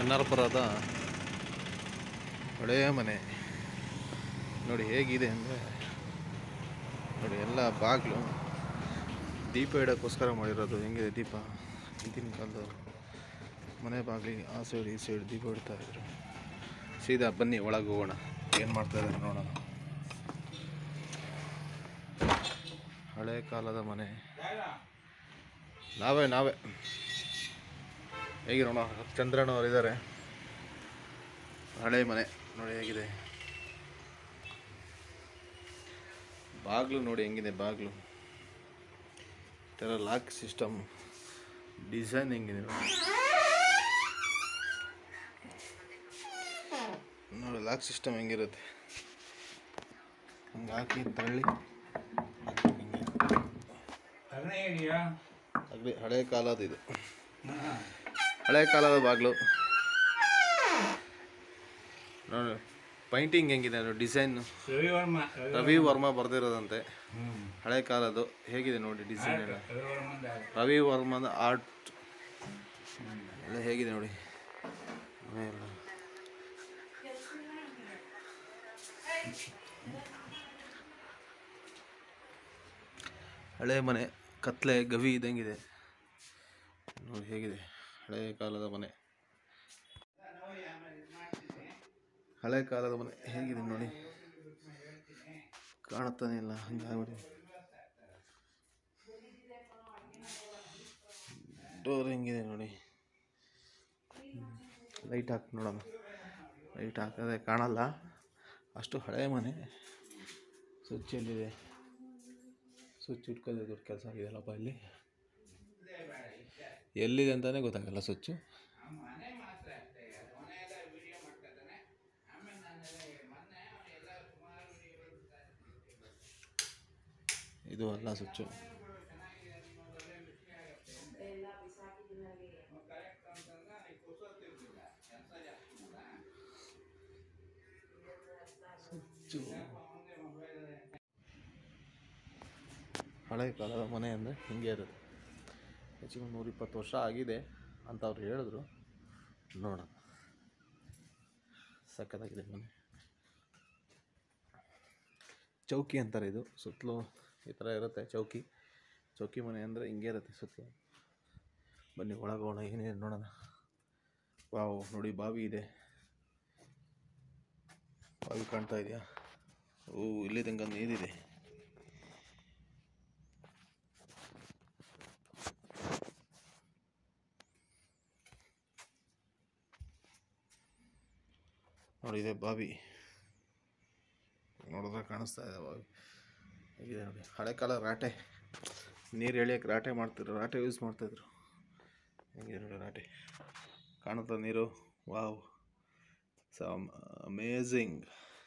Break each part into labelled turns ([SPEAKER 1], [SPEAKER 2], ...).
[SPEAKER 1] ಎನ್ನಾರ್ಪುರದ ಹಳೆಯ ಮನೆ ನೋಡಿ ಹೇಗಿದೆ ಅಂದರೆ ನೋಡಿ ಎಲ್ಲ ಬಾಗಿಲು ದೀಪ ಇಡೋಕ್ಕೋಸ್ಕರ ಮಾಡಿರೋದು ಹೆಂಗಿದೆ ದೀಪ ಹಿಂದಿನ ಕಾಲದ ಮನೆ ಬಾಗಿಲಿಗೆ ಆ ಸೈಡ್ ಈ ಸೈಡ್ ದೀಪ ಇಡ್ತಾ ಇದ್ರು ಸೀದಾ ಬನ್ನಿ ಒಳಗೆ ಹೋಗೋಣ ಏನು ಮಾಡ್ತಾ ಇದ್ದಾರೆ ನೋಡೋಣ ಹಳೆ ಕಾಲದ ಮನೆ ನಾವೇ ನಾವೇ ಹೇಗಿರೋಣ ಚಂದ್ರಣ್ಣವ್ರು ಇದ್ದಾರೆ ಹಳೆ ಮನೆ ನೋಡಿ ಹೇಗಿದೆ ಬಾಗಿಲು ನೋಡಿ ಹೆಂಗಿದೆ ಬಾಗಿಲು ಈ ಥರ ಲಾಕ್ ಸಿಸ್ಟಮ್ ಡಿಸೈನ್ ಹೆಂಗಿದೆ ನೋಡಿ ನೋಡಿ ಲಾಕ್ ಸಿಸ್ಟಮ್ ಹೆಂಗಿರುತ್ತೆ ಹಂಗೆ ಹಾಕಿ ತಳ್ಳಿ ಹಿಂಗೆ ಅಗ್ಲಿ ಹಳೆ ಕಾಲದ ಇದು ಹಳೆ ಕಾಲದ ಬಾಗಿಲು ನೋಡಿ ಪೈಂಟಿಂಗ್ ಹೆಂಗಿದೆ ನೋಡಿ ಡಿಸೈನ್
[SPEAKER 2] ರವಿವರ್ಮ
[SPEAKER 1] ರವಿ ವರ್ಮಾ ಬರ್ದಿರೋದಂತೆ ಹಳೆ ಕಾಲದ್ದು ಹೇಗಿದೆ ನೋಡಿ ಡಿಸೈನ್ ಎಲ್ಲ
[SPEAKER 2] ರವಿವರ್ಮಂದ
[SPEAKER 1] ರವಿ ವರ್ಮದ ಆರ್ಟ್ ಎಲ್ಲ ಹೇಗಿದೆ ನೋಡಿ ಮನೆ ಎಲ್ಲ ಹಳೆ ಮನೆ ಕತ್ಲೆ ಗವಿ ಇದ್ದಂಗಿದೆ ನೋಡಿ ಹೇಗಿದೆ ಹಳೆ ಕಾಲದ ಮನೆ ಹಳೆ ಕಾಲದ ಮನೆ ಹೇಗಿದೆ ನೋಡಿ ಕಾಣುತ್ತಾನೆ ಇಲ್ಲ ಹಂಗಾಗಿ ಡೋರ್ ಹೆಂಗಿದೆ ನೋಡಿ ಲೈಟ್ ಹಾಕಿ ನೋಡೋಣ ಲೈಟ್ ಹಾಕಿದ್ರೆ ಕಾಣಲ್ಲ ಅಷ್ಟು ಹಳೆ ಮನೆ ಸ್ವಿಚ್ ಎಲ್ಲಿದೆ ಸ್ವಿಚ್ ಇಟ್ಕೊಳ್ಳೋದು ದೊಡ್ಡ ಕೆಲಸ ಆಗಿದೆಯಲ್ಲಪ್ಪ ಇಲ್ಲಿ ಎಲ್ಲಿದೆ ಅಂತಲೇ ಗೊತ್ತಾಗಲ್ಲ ಸ್ವಿಚ್ಚು ಇದು ಅಲ್ಲ ಸ್ವಿಚ್ಚು ಸ್ವಿಚ್ಚು ಹಳೆ ಕಾಲದ ಮನೆ ಅಂದರೆ ಹಿಂಗೆ ಇರುತ್ತೆ ಹೆಚ್ಚಿಗೆ ಒಂದು ನೂರಿಪ್ಪತ್ತು ವರ್ಷ ಆಗಿದೆ ಅಂತ ಅವ್ರು ಹೇಳಿದ್ರು ನೋಡೋಣ ಸಕ್ಕತ್ತಾಗಿದೆ ಮನೆ ಚೌಕಿ ಅಂತಾರೆ ಇದು ಸುತ್ತಲೂ ಈ ಥರ ಇರುತ್ತೆ ಚೌಕಿ ಚೌಕಿ ಮನೆ ಅಂದರೆ ಹಿಂಗೆ ಇರುತ್ತೆ ಸುತ್ತಲೂ ಬನ್ನಿ ಒಳಗೋಣ ಏನೇನು ನೋಡೋಣ ವಾವ್ ನೋಡಿ ಬಾವಿ ಇದೆ ಬಾವಿ ಕಾಣ್ತಾ ಇದೆಯಾ ಓ ಇಲ್ಲಿ ತನಕ ನೀರಿದೆ ನೋಡಿ ಇದೆ ಬಾವಿ ನೋಡಿದ್ರೆ ಕಾಣಿಸ್ತಾ ಇದೆ ಬಾವಿ ಹೇಗಿದೆ ನೋಡಿ ಹಳೆ ಕಾಲ ರಾಟೆ ನೀರು ಎಳಿಯೋಕೆ ರಾಟೆ ಮಾಡ್ತಿದ್ರು ರಾಟೆ ಯೂಸ್ ಮಾಡ್ತಾಯಿದ್ರು ಹೆಂಗಿದೆ ನೋಡಿ ರಾಟೆ ಕಾಣುತ್ತಾ ನೀರು ವಾವ್ ಸಮ್ ಅಮೇಝಿಂಗ್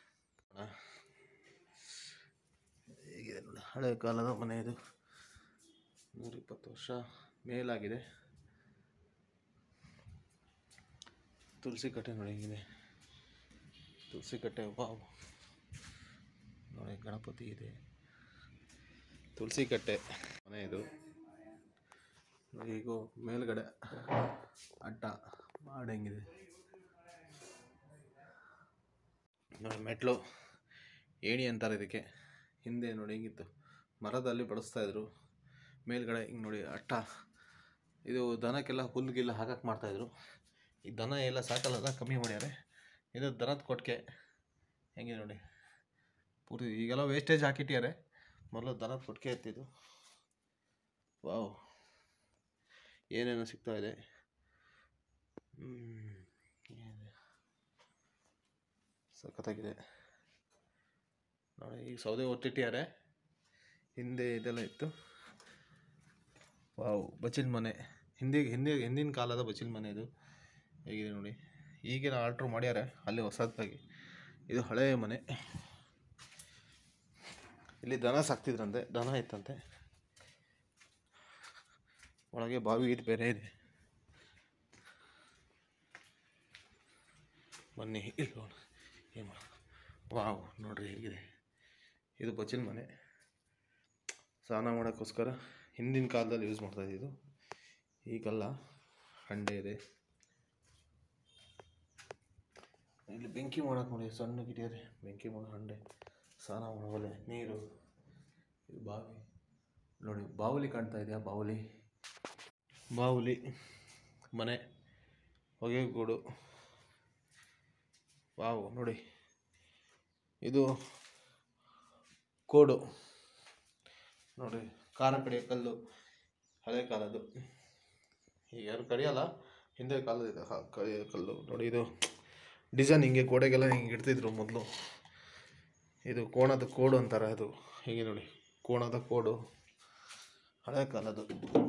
[SPEAKER 1] ಹೇಗಿದೆ ನೋಡಿ ಹಳೆ ಕಾಲದ ಮನೆ ಇದು ನೂರಿಪ್ಪತ್ತು ವರ್ಷ ಮೇಲಾಗಿದೆ ತುಳಸಿ ಕಟ್ಟೆ ನೋಡಿ ಹೆಂಗಿದೆ ತುಳಸಿ ಕಟ್ಟೆ ವಾವ್ ನೋಡಿ ಗಣಪತಿ ಇದೆ ತುಳಸಿ ಕಟ್ಟೆ ಮನೆ ಇದು ನೋಡಿ ಈಗ ಮೇಲ್ಗಡೆ ಅಡ್ಡ ಮಾಡಿ ಹೆಂಗಿದೆ ನೋಡಿ ಮೆಟ್ಲು ಏಣಿ ಅಂತಾರೆ ಇದಕ್ಕೆ ಹಿಂದೆ ನೋಡಿ ಹೆಂಗಿತ್ತು ಮರದಲ್ಲಿ ಬಳಸ್ತಾ ಇದ್ರು ಮೇಲ್ಗಡೆ ಹಿಂಗೆ ನೋಡಿ ಅಟ್ಟ ಇದು ದನಕ್ಕೆಲ್ಲ ಹುಲ್ಗಿಲ್ಲ ಹಾಕಕ್ಕೆ ಮಾಡ್ತಾಯಿದ್ರು ಈ ದನ ಎಲ್ಲ ಸಾಕಲ್ಲ ಕಮ್ಮಿ ಮಾಡ್ಯಾರೆ ಇದು ದನದ ಕೊಟ್ಟಿಗೆ ಹೆಂಗಿದೆ ನೋಡಿ ಪೂರ್ತಿ ಈಗೆಲ್ಲ ವೇಸ್ಟೇಜ್ ಹಾಕಿಟ್ಟಿದ್ದಾರೆ ಮೊದಲು ದನದ ಕೊಟ್ಟಿಗೆ ಎತ್ತಿದ್ದು ವಾವ್ ಏನೇನೋ ಸಿಗ್ತಾ ಇದೆ ಹ್ಮ್, ಏನಿದೆ? ಸಖತ್ತಾಗಿದೆ ನೋಡಿ ಈಗ ಸೌದೆ ಒಟ್ಟಿಟ್ಟಿದ್ದಾರೆ ಹಿಂದೆ ಇದೆಲ್ಲ ಇತ್ತು ವಾವ್ ಬಚಿಲ್ ಮನೆ ಹಿಂದೆ ಹಿಂದೆ ಹಿಂದಿನ ಕಾಲದ ಬಚಿಲ್ ಮನೆ ಇದು ಹೇಗಿದೆ ನೋಡಿ ಈಗಿನ ಆಲ್ಟ್ರ್ ಮಾಡ್ಯಾರೆ ಅಲ್ಲಿ ಹೊಸದಾಗಿ ಇದು ಹಳೆಯ ಮನೆ ಇಲ್ಲಿ ದನ ಸಾಕ್ತಿದ್ರಂತೆ ದನ ಇತ್ತಂತೆ ಒಳಗೆ ಬಾವಿ ಇದು ಬೇರೆ ಇದೆ ಬನ್ನಿ ಇಲ್ಲಿ ಹೋಗೋಣ ಏನು ಮಾಡೋಣ ವಾವ್ ನೋಡ್ರಿ ಹೇಗಿದೆ ಇದು ಬಚಿಲ್ ಮನೆ ಸ್ನಾನ ಮಾಡೋಕ್ಕೋಸ್ಕರ ಹಿಂದಿನ ಕಾಲದಲ್ಲಿ ಯೂಸ್ ಮಾಡ್ತಾ ಇದ್ದಿದ್ದು ಈಗಲ್ಲ ಹಂಡೆ ಇದೆ ಇಲ್ಲಿ ಬೆಂಕಿ ಮಾಡೋಕೆ ನೋಡಿ ಸಣ್ಣ ಗಿಟಿಯಾರೆ ಬೆಂಕಿ ಮಾಡೋ ಹಂಡೆ ಸ್ನಾನ ಮಾಡೋ ಒಲೆ ನೀರು ಇದು ಬಾವಿ ನೋಡಿ ಬಾವುಲಿ ಕಾಣ್ತಾ ಇದೆಯಾ ಬಾವುಲಿ ಬಾವುಲಿ ಮನೆ ಹೊಗೆಗೂಡು ವಾವ್ ನೋಡಿ ಇದು ಕೋಡು ನೋಡಿ ಖಾರ ಕಡಿಯೋ ಕಲ್ಲು ಹಳೆ ಕಾಲದ್ದು ಈಗ ಯಾರು ಕಡಿಯಲ್ಲ ಹಿಂದೆ ಕಾಲದಿದೆ ಹ ಕಡಿಯೋ ಕಲ್ಲು ನೋಡಿ ಇದು ಡಿಸೈನ್ ಹಿಂಗೆ ಗೋಡೆಗೆಲ್ಲ ಹಿಂಗೆ ಇಡ್ತಿದ್ರು ಮೊದಲು ಇದು ಕೋಣದ ಕೋಡು ಅಂತಾರೆ ಅದು ಹೀಗೆ ನೋಡಿ ಕೋಣದ ಕೋಡು ಹಳೆ ಕಾಲದ್ದು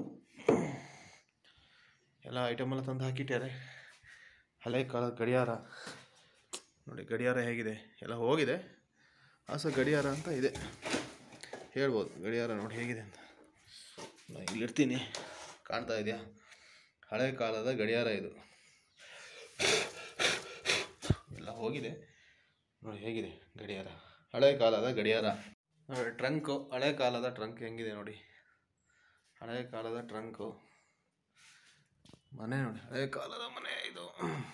[SPEAKER 1] ಎಲ್ಲ ಐಟಮ್ ಎಲ್ಲ ತಂದು ಹಾಕಿಟ್ಟಾರೆ ಹಳೆ ಕಾಲದ ಗಡಿಯಾರ ನೋಡಿ ಗಡಿಯಾರ ಹೇಗಿದೆ ಎಲ್ಲ ಹೋಗಿದೆ ಆಸ ಗಡಿಯಾರ ಅಂತ ಇದೆ ಹೇಳ್ಬೋದು ಗಡಿಯಾರ ನೋಡಿ ಹೇಗಿದೆ ಅಂತ ನಾನು ಇಲ್ಲಿರ್ತೀನಿ ಕಾಣ್ತಾ ಇದೆಯಾ ಹಳೆ ಕಾಲದ ಗಡಿಯಾರ ಇದು ಎಲ್ಲ ಹೋಗಿದೆ ನೋಡಿ ಹೇಗಿದೆ ಗಡಿಯಾರ ಹಳೆ ಕಾಲದ ಗಡಿಯಾರ ನೋಡಿ ಟ್ರಂಕು ಹಳೆ ಕಾಲದ ಟ್ರಂಕ್ ಹೆಂಗಿದೆ ನೋಡಿ ಹಳೆ ಕಾಲದ ಟ್ರಂಕು ಮನೆ ನೋಡಿ ಹಳೆ ಕಾಲದ ಮನೆ ಇದು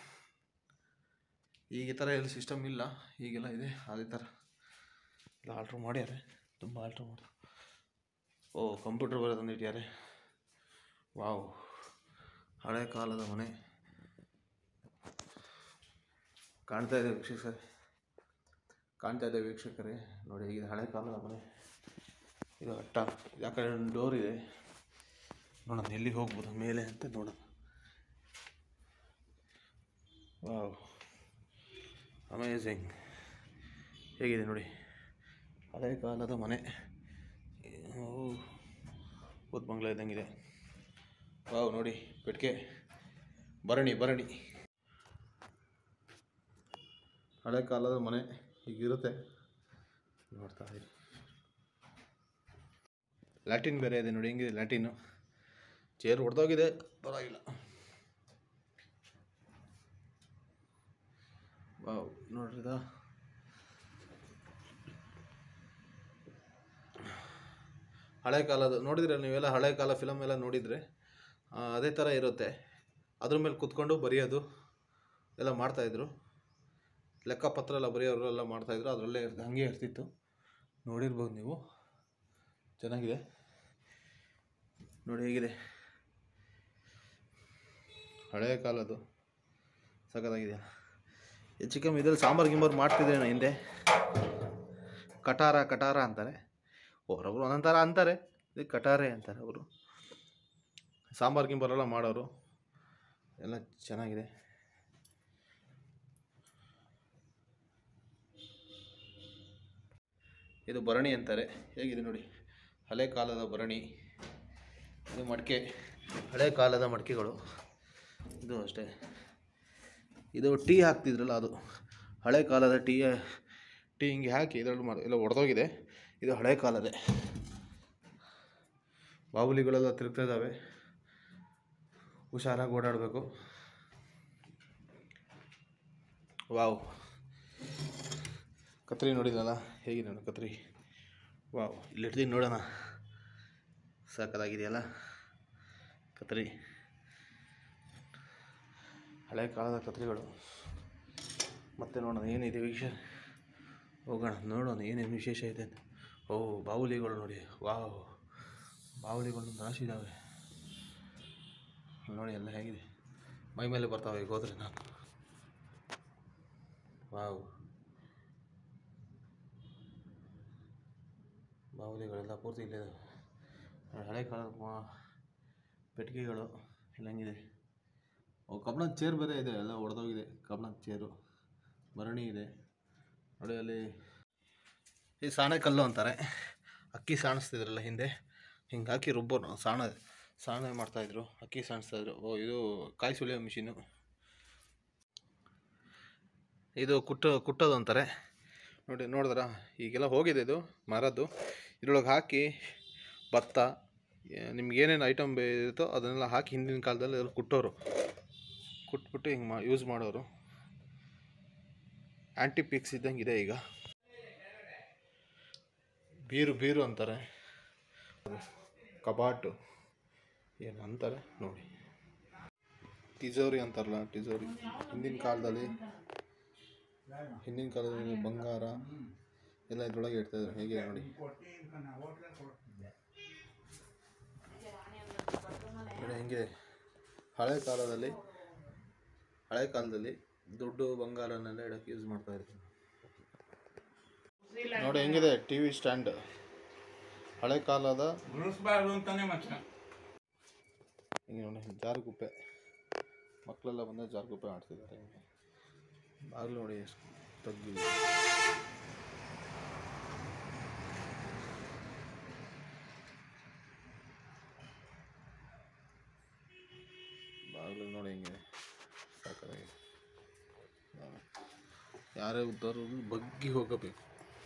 [SPEAKER 1] ಈಗ ಈ ಥರ ಎಲ್ಲ ಸಿಸ್ಟಮ್ ಇಲ್ಲ ಈಗೆಲ್ಲ ಇದೆ ಅದೇ ಥರ ಎಲ್ಲ ಆಲ್ಟ್ರ್ ಮಾಡ್ಯಾರೆ ತುಂಬ ಆಲ್ಟ್ರ್ ಮಾಡಿ ಓ ಕಂಪ್ಯೂಟರ್ ಬರೋ ತಂದಿಟ್ಟಾರೆ ವಾವ್ ಹಳೆ ಕಾಲದ ಮನೆ ಕಾಣ್ತಾ ಇದೆ ವೀಕ್ಷಕರೇ ಕಾಣ್ತಾ ಇದೆ ವೀಕ್ಷಕರೇ ನೋಡಿ ಇದು ಹಳೆ ಕಾಲದ ಮನೆ ಇದು ಅಟ್ಟ ಆ ಕಡೆ ಒಂದು ಡೋರ್ ಇದೆ ನೋಡೋಣ ಎಲ್ಲಿಗೆ ಹೋಗ್ಬೋದು ಮೇಲೆ ಅಂತ ನೋಡೋಣ ವಾವ್ ಅಮೇಝಿಂಗ್ ಹೇಗಿದೆ ನೋಡಿ ಹಳೆ ಕಾಲದ ಮನೆ ಭೂತ್ ಬಂಗ್ಲೆ ಇದ್ದಂಗಿದೆ ವಾವ್ ನೋಡಿ ಪೆಟ್ಟಿಗೆ ಭರಣಿ ಭರಣಿ ಹಳೆ ಕಾಲದ ಮನೆ ಹೀಗಿರುತ್ತೆ ನೋಡ್ತಾ ಇರಿ ಲ್ಯಾಟಿನ್ ಬೇರೆ ಇದೆ ನೋಡಿ ಹೆಂಗಿದೆ ಲ್ಯಾಟಿನು ಚೇರ್ ಹೊಡೆದೋಗಿದೆ ಪರವಾಗಿಲ್ಲ ವಾವ್ ನೋಡ್ರಿದ ಹಳೆ ಕಾಲದ ನೋಡಿದ್ರೆ ನೀವೆಲ್ಲ ಹಳೆ ಕಾಲ ಫಿಲಮ್ ಎಲ್ಲ ನೋಡಿದರೆ ಆ, ಅದೇ ಥರ ಇರುತ್ತೆ ಅದ್ರ ಮೇಲೆ ಕುತ್ಕೊಂಡು ಬರೆಯೋದು ಎಲ್ಲ ಮಾಡ್ತಾಯಿದ್ರು ಲೆಕ್ಕಪತ್ರ ಎಲ್ಲ ಬರೆಯೋರೆಲ್ಲ ಮಾಡ್ತಾಯಿದ್ರು ಅದರಲ್ಲೇ ಇರ್ತ ಹಾಗೆ ಇರ್ತಿತ್ತು ನೋಡಿರ್ಬೋದು ನೀವು ಚೆನ್ನಾಗಿದೆ ನೋಡಿ ಹೇಗಿದೆ ಹಳೆಯ ಕಾಲದ್ದು ಸಖತ್ತಾಗಿದೆ ಹೆಚ್ಚು ಕಮ್ಮಿ ಇದ್ರಲ್ಲಿ ಸಾಂಬಾರು ಗಿಂಬಾರು ಮಾಡ್ತಿದ್ದೆ ನಾನು ಹಿಂದೆ ಕಟಾರ ಕಟಾರ ಅಂತಾರೆ ಒಬ್ಬರೊಬ್ರು ಒಂದೊಂದು ಥರ ಅಂತಾರೆ ಇದು ಕಟಾರೆ ಅಂತಾರೆ ಅವರು ಸಾಂಬಾರು ಗಿಂಬಾರೆಲ್ಲ ಮಾಡೋರು ಎಲ್ಲ ಚೆನ್ನಾಗಿದೆ ಇದು ಭರಣಿ ಅಂತಾರೆ ಹೇಗಿದೆ ನೋಡಿ ಹಳೆ ಕಾಲದ ಭರಣಿ ಇದು ಮಡಿಕೆ ಹಳೆ ಕಾಲದ ಮಡಿಕೆಗಳು ಇದು ಅಷ್ಟೇ ಇದು ಟೀ ಹಾಕ್ತಿದ್ರಲ್ಲ ಅದು ಹಳೆ ಕಾಲದ ಟೀ ಟೀ ಹಿಂಗೆ ಹಾಕಿ ಇದರಲ್ಲಿ ಮಾಡಿ ಎಲ್ಲ ಒಡೆದೋಗಿದೆ ಇದು ಹಳೆ ಕಾಲದೇ ಬಾವುಲಿಗಳೆಲ್ಲ ತಿರುಗ್ತಾ ಇದ್ದಾವೆ ಹುಷಾರಾಗಿ ಓಡಾಡಬೇಕು ವಾವ್ ಕತ್ರಿ ನೋಡಿದ್ರಲ್ಲ ಹೇಗಿದೆ ನೋಡಿ ಕತ್ರಿ ವಾವ್ ಇಲ್ಲಿ ಇಡ್ತೀನಿ ನೋಡೋಣ ಸಾಕದಾಗಿದೆಯಲ್ಲ ಕತ್ರಿ ಹಳೆ ಕಾಲದ ಕತ್ರಿಗಳು ಮತ್ತೆ ನೋಡೋಣ ಏನಿದೆ ವಿಷಯ ಹೋಗೋಣ ನೋಡೋಣ ಏನೇನು ವಿಶೇಷ ಇದೆ ಅಂತ ಓ ಬಾವುಲಿಗಳು ನೋಡಿ ವಾವ್ ಬಾವುಲಿಗಳು ರಾಶಿ ಇದ್ದಾವೆ ನೋಡಿ ಎಲ್ಲ ಹೇಗಿದೆ ಮೈ ಮೇಲೆ ಬರ್ತಾವೆ ಈಗ ಹೋದ್ರೆ ನಾನು ವಾವ್ ಬಾವುಲಿಗಳೆಲ್ಲ ಪೂರ್ತಿ ಇಲ್ಲೇ ಇದಾವೆ ನೋಡಿ, ಹಳೆ ಕಾಲದ ಮಾ- ಪೆಟ್ಟಿಗೆಗಳು ಎಲ್ಲ ಹೆಂಗಿದೆ ಓ ಕಬ್ಬಣದ ಚೇರ್ ಬೇರೆ ಇದೆ ಎಲ್ಲ ಒಡೆದೋಗಿದೆ ಕಬ್ಬಣದ ಚೇರು ಭರಣಿ ಇದೆ ನೋಡಿ ಅಲ್ಲಿ ಈ ಸಾಣೆ ಕಲ್ಲು ಅಂತಾರೆ ಅಕ್ಕಿ ಸಾಣಿಸ್ತಿದ್ರಲ್ಲ ಹಿಂದೆ ಹಿಂಗೆ ಹಾಕಿ ರುಬ್ಬೋರು ಸಾಣ ಸಾಣೆ ಮಾಡ್ತಾಯಿದ್ರು ಅಕ್ಕಿ ಸಾಣಿಸ್ತಾಯಿದ್ರು ಓ ಇದು ಕಾಯಿ ಸುಲಿಯೋ ಮಿಷಿನು ಇದು ಕುಟ್ಟು ಕುಟ್ಟೋದು ಅಂತಾರೆ ನೋಡಿ ನೋಡಿದ್ರ ಈಗೆಲ್ಲ ಹೋಗಿದೆ ಇದು ಮರದ್ದು ಇದ್ರೊಳಗೆ ಹಾಕಿ ಭತ್ತ ನಿಮ್ಗೆ ಏನೇನು ಐಟಮ್ ಇರುತ್ತೋ ಅದನ್ನೆಲ್ಲ ಹಾಕಿ ಹಿಂದಿನ ಕಾಲದಲ್ಲಿ ಅದ್ರಲ್ಲಿ ಕುಟ್ಟೋರು ಕುಟ್ಬಿಟ್ಟು ಹಿಂಗೆ ಮಾ ಯೂಸ್ ಮಾಡೋರು ಆ್ಯಂಟಿ ಪಿಕ್ಸ್ ಇದ್ದಂಗೆ ಇದೆ ಈಗ ಬೀರು ಬೀರು ಅಂತಾರೆ ಕಬಾಟು ಏನು ಅಂತಾರೆ ನೋಡಿ ತಿಜೋರಿ ಅಂತಾರಲ್ಲ ತಿಜೋರಿ ಹಿಂದಿನ ಕಾಲದಲ್ಲಿ ಹಿಂದಿನ ಕಾಲದಲ್ಲಿ ಬಂಗಾರ ಎಲ್ಲ ಇದ್ರೊಳಗೆ ಇಡ್ತಾಯಿದ್ರು ಹೇಗೆ ನೋಡಿ ನೋಡಿ ಹೆಂಗಿದೆ ಹಳೆ ಕಾಲದಲ್ಲಿ ಹಳೆ ಕಾಲದಲ್ಲಿ ದುಡ್ಡು ಬಂಗಾರನೆಲ್ಲ ಇಡಕ್ಕೆ ಯೂಸ್ ಮಾಡ್ತಾ ಇದ್ರು ನೋಡಿ ಹೆಂಗಿದೆ ಟಿ ವಿ ಸ್ಟ್ಯಾಂಡ್ ಹಳೆ ಕಾಲದ
[SPEAKER 2] ಗುರುಸ್ಬಾರ್ದು ಅಂತಾನೆ ಮಚ್ಚ
[SPEAKER 1] ಹಿಂಗೆ ನೋಡಿ ಜಾರುಗುಪ್ಪೆ ಮಕ್ಕಳೆಲ್ಲ ಬಂದರೆ ಜಾರುಗುಪ್ಪೆ ಆಡ್ತಿದ್ದಾರೆ ಹಿಂಗೆ ಬಾಗಿಲು ನೋಡಿ ಎಷ್ಟು ತಗ್ಗಿದೆ ಬಾಗಿಲು ನೋಡಿ ಹೆಂಗಿದೆ ಸಾಕಾಗಿದೆ ಯಾರೇ ಉದ್ದಾರು ಬಗ್ಗಿ ಹೋಗಬೇಕು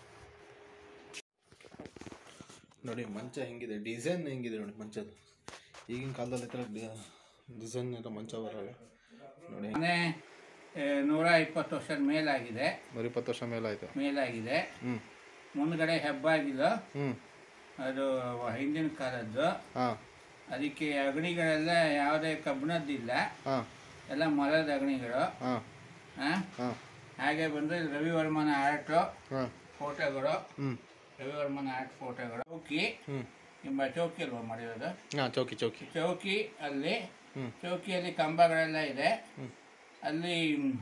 [SPEAKER 1] ನೋಡಿ ಮಂಚ ಹೆಂಗಿದೆ ಡಿಸೈನ್ ಹೆಂಗಿದೆ ನೋಡಿ ಮಂಚದ ಈಗಿನ ಕಾಲದಲ್ಲಿ ಈ ಥರ ಡಿಸೈನ್ ಎಲ್ಲ ಮಂಚ ಬರಲ್ಲ ನೋಡಿ
[SPEAKER 2] ಮನೆ ಆ, ನೂರ ಇಪ್ಪತ್ತು ವರ್ಷದ ಮೇಲಾಗಿದೆ
[SPEAKER 1] ಬರೀ ಇಪ್ಪತ್ತು ವರ್ಷ ಮೇಲಾಯ್ತು
[SPEAKER 2] ಮೇಲಾಗಿದೆ
[SPEAKER 1] ಹ್ಞೂ
[SPEAKER 2] ಮುಂದ್ಗಡೆ ಹೆಬ್ಬಾಗಿಲು
[SPEAKER 1] ಹ್ಞೂ
[SPEAKER 2] ಅದು ಹಿಂದಿನ ಕಾಲದ್ದು
[SPEAKER 1] ಹಾಂ
[SPEAKER 2] ಅದಕ್ಕೆ ಅಗಣಿಗಳೆಲ್ಲ ಯಾವುದೇ ಕಬ್ಬಿಣದ್ದಿಲ್ಲ
[SPEAKER 1] ಹಾಂ
[SPEAKER 2] ಎಲ್ಲ ಮರದ ಅಗಣಿಗಳು
[SPEAKER 1] ಹಾಂ
[SPEAKER 2] ಆ?
[SPEAKER 1] ಹಾಂ
[SPEAKER 2] ಹಾಗೆ ಬಂದರೆ ರವಿವರ್ಮನ ಆರ್ಟು
[SPEAKER 1] ಹಾಂ
[SPEAKER 2] ಫೋಟೋಗಳು
[SPEAKER 1] ಹ್ಞೂ
[SPEAKER 2] ರವಿವರ್ಮನ ಆರ್ಟ್ ಫೋಟೋಗಳು ಚೌಕಿ
[SPEAKER 1] ಹ್ಞೂ
[SPEAKER 2] ಎಂಬ ಚೌಕಿ ಅಲ್ವಾ ಮಾಡಿರೋದು
[SPEAKER 1] ಹಾಂ ಚೌಕಿ ಚೌಕಿ
[SPEAKER 2] ಚೌಕಿ ಅಲ್ಲಿ
[SPEAKER 1] ಹ್ಞೂ
[SPEAKER 2] ಚೌಕಿಯಲ್ಲಿ ಕಂಬಗಳೆಲ್ಲ ಇದೆ
[SPEAKER 1] ಹ್ಞೂ
[SPEAKER 2] ಅಲ್ಲಿ ಮ್,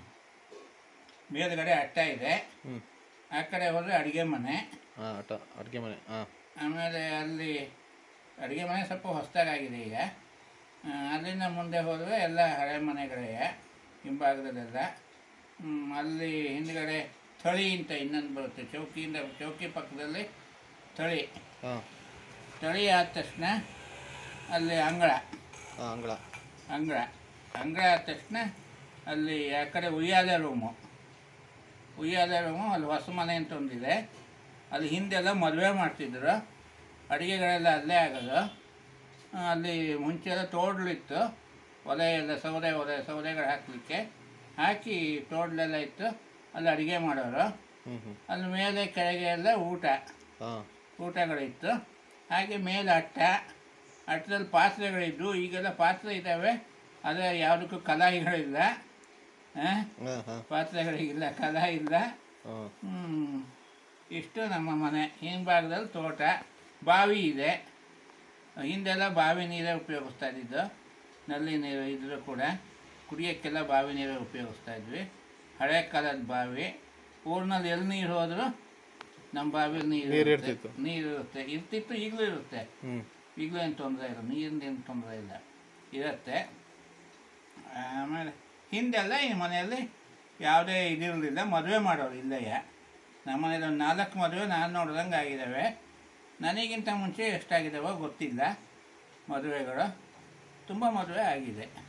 [SPEAKER 2] ಮೇಲ್ಗಡೆ ಅಟ್ಟ ಇದೆ
[SPEAKER 1] ಹ್ಞೂ
[SPEAKER 2] ಆ ಕಡೆ ಹೋದರೆ ಅಡುಗೆ ಮನೆ
[SPEAKER 1] ಹಾಂ ಆಟ ಅಡುಗೆ ಮನೆ ಹಾಂ
[SPEAKER 2] ಆಮೇಲೆ ಅಲ್ಲಿ ಅಡುಗೆ ಮನೆ ಸ್ವಲ್ಪ ಹೊಸದಾಗಿದೆ ಈಗ ಆ, ಅಲ್ಲಿಂದ ಮುಂದೆ ಹೋದರೆ ಎಲ್ಲ ಹಳೆ ಮನೆಗಳೇ ಹಿಂಭಾಗದಲ್ಲೆಲ್ಲ ಹ್ಮ್, ಅಲ್ಲಿ ಹಿಂದ್ಗಡೆ ಥಳಿ ಅಂತ ಇನ್ನೊಂದು ಬರುತ್ತೆ ಚೌಕಿಯಿಂದ ಚೌಕಿ ಪಕ್ಕದಲ್ಲಿ ಥಳಿ
[SPEAKER 1] ಹಾಂ
[SPEAKER 2] ಥಳಿ ಆದ ತಕ್ಷಣ ಅಲ್ಲಿ ಅಂಗಳ
[SPEAKER 1] ಹಾಂ ಅಂಗಳ
[SPEAKER 2] ಅಂಗಳ ಅಂಗಳ ಆದ ತಕ್ಷಣ ಅಲ್ಲಿ ಆ ಕಡೆ ಉಯ್ಯಾಲೆ ರೂಮು ಉಯ್ಯಾಲೆ ರೂಮು ಅಲ್ಲಿ ಹೊಸ ಮನೆ ಅಂತ ಒಂದಿದೆ ಅಲ್ಲಿ ಹಿಂದೆಲ್ಲ ಮದುವೆ ಮಾಡ್ತಿದ್ರು ಅಡುಗೆಗಳೆಲ್ಲ ಅಲ್ಲೇ ಆಗೋದು ಆ, ಅಲ್ಲಿ ಮುಂಚೆ ಎಲ್ಲ ತೋಡ್ಲಿತ್ತು ಒಲೆ ಎಲ್ಲ ಸೌದೆ ಒಲೆ ಸೌದೆಗಳು ಹಾಕಲಿಕ್ಕೆ ಹಾಕಿ ತೋಡ್ಲೆಲ್ಲ ಇತ್ತು ಅಲ್ಲಿ ಅಡುಗೆ ಮಾಡೋರು
[SPEAKER 1] ಹ್ಞೂ ಹ್ಞೂ
[SPEAKER 2] ಅಲ್ಲಿ ಮೇಲೆ ಕೆಳಗೆ ಎಲ್ಲ ಊಟ
[SPEAKER 1] ಹಾಂ
[SPEAKER 2] ಊಟಗಳಿತ್ತು ಹಾಗೆ ಮೇಲೆ ಅಟ್ಟ ಅಟ್ಟದಲ್ಲಿ ಪಾತ್ರೆಗಳಿದ್ದು ಈಗೆಲ್ಲ ಪಾತ್ರೆ ಇದ್ದಾವೆ ಆದರೆ ಯಾವುದಕ್ಕೂ ಕಲಾಯಿಗಳಿಲ್ಲ ಆ?
[SPEAKER 1] ಹಾಂ ಹಾಂ
[SPEAKER 2] ಪಾತ್ರೆಗಳಿಗಿಲ್ಲ ಕಲಾ ಇಲ್ಲ
[SPEAKER 1] ಹಾಂ
[SPEAKER 2] ಹ್ಮ್. ಇಷ್ಟು ನಮ್ಮ ಮನೆ ಹಿಂಭಾಗದಲ್ಲಿ ತೋಟ ಬಾವಿ ಇದೆ ಹಿಂದೆಲ್ಲ ಬಾವಿ ನೀರೇ ಉಪಯೋಗಿಸ್ತಾ ಇದ್ದಿದ್ದು ನಲ್ಲಿ ನೀರು ಇದ್ರೂ ಕೂಡ ಕುಡಿಯೋಕ್ಕೆಲ್ಲ ಬಾವಿ ನೀರೇ ಉಪಯೋಗಿಸ್ತಾ ಇದ್ವಿ ಹಳೆ ಕಾಲದ ಬಾವಿ ಊರಿನಲ್ಲಿ ಎಲ್ಲಿ ನೀರು ಹೋದರೂ ನಮ್ಮ ಬಾವಿಯಲ್ಲಿ ನೀರು
[SPEAKER 1] ನೀರು
[SPEAKER 2] ಇರುತ್ತೆ.
[SPEAKER 1] ಇರ್ತಿತ್ತು.
[SPEAKER 2] ನೀರು ಇರುತ್ತೆ ಇರ್ತಿತ್ತು ಈಗಲೂ ಇರುತ್ತೆ
[SPEAKER 1] ಹ್ಞೂ
[SPEAKER 2] ಈಗಲೂ ಏನು ತೊಂದರೆ ಇಲ್ಲ ನೀರಿಂದ ಏನು ತೊಂದರೆ ಇಲ್ಲ ಇರುತ್ತೆ ಆಮೇಲೆ ಹಿಂದೆಲ್ಲ ಈ ಮನೆಯಲ್ಲಿ ಯಾವುದೇ ಇದಿರಲಿಲ್ಲ ಮದುವೆ ಮಾಡೋರು ಇಲ್ಲಯ್ಯ ನಮ್ಮ ಮನೇಲಿ ಒಂದು ನಾಲ್ಕು ಮದುವೆ ನಾನು ನೋಡ್ದಂಗೆ ಆಗಿದ್ದಾವೆ ನನಗಿಂತ ಮುಂಚೆ ಎಷ್ಟಾಗಿದ್ದಾವೋ ಗೊತ್ತಿಲ್ಲ ಮದುವೆಗಳು ತುಂಬ ಮದುವೆ ಆಗಿದೆ